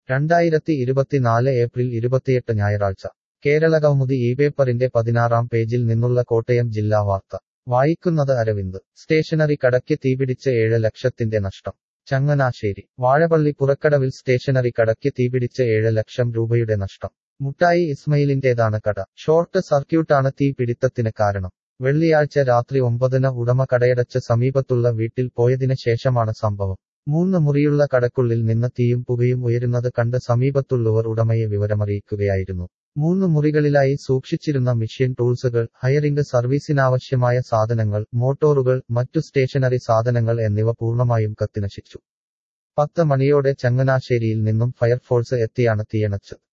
രണ്ടായിരത്തി ഇരുപത്തിനാല് ഏപ്രിൽ ഇരുപത്തിയെട്ട് ഞായറാഴ്ച കേരള കൗമുദി ഈ പേപ്പറിന്റെ പതിനാറാം പേജിൽ നിന്നുള്ള കോട്ടയം ജില്ലാ വാർത്ത വായിക്കുന്നത് അരവിന്ദ് സ്റ്റേഷനറി കടയ്ക്ക് തീപിടിച്ച് ഏഴ് ലക്ഷത്തിന്റെ നഷ്ടം ചങ്ങനാശ്ശേരി വാഴപള്ളി പുറക്കടവിൽ സ്റ്റേഷനറി കടയ്ക്ക് തീപിടിച്ച് ഏഴ് ലക്ഷം രൂപയുടെ നഷ്ടം മുട്ടായി ഇസ്മയിലിന്റേതാണ് കട ഷോർട്ട് സർക്യൂട്ടാണ് തീപിടിത്തത്തിന് കാരണം വെള്ളിയാഴ്ച രാത്രി ഒമ്പതിന് ഉടമ കടയടച്ച് സമീപത്തുള്ള വീട്ടിൽ പോയതിന് ശേഷമാണ് സംഭവം മൂന്ന് മുറിയുള്ള കടക്കുള്ളിൽ നിന്ന് തീയും പുകയും ഉയരുന്നത് കണ്ട് സമീപത്തുള്ളവർ ഉടമയെ വിവരമറിയിക്കുകയായിരുന്നു മൂന്ന് മുറികളിലായി സൂക്ഷിച്ചിരുന്ന മിഷ്യൻ ടൂൾസുകൾ ഹയറിംഗ് സർവീസിനാവശ്യമായ സാധനങ്ങൾ മോട്ടോറുകൾ മറ്റു സ്റ്റേഷനറി സാധനങ്ങൾ എന്നിവ പൂർണ്ണമായും കത്തിനശിച്ചു പത്ത് മണിയോടെ ചങ്ങനാശ്ശേരിയിൽ നിന്നും ഫയർഫോഴ്സ് എത്തിയാണ് തീയണച്ചത്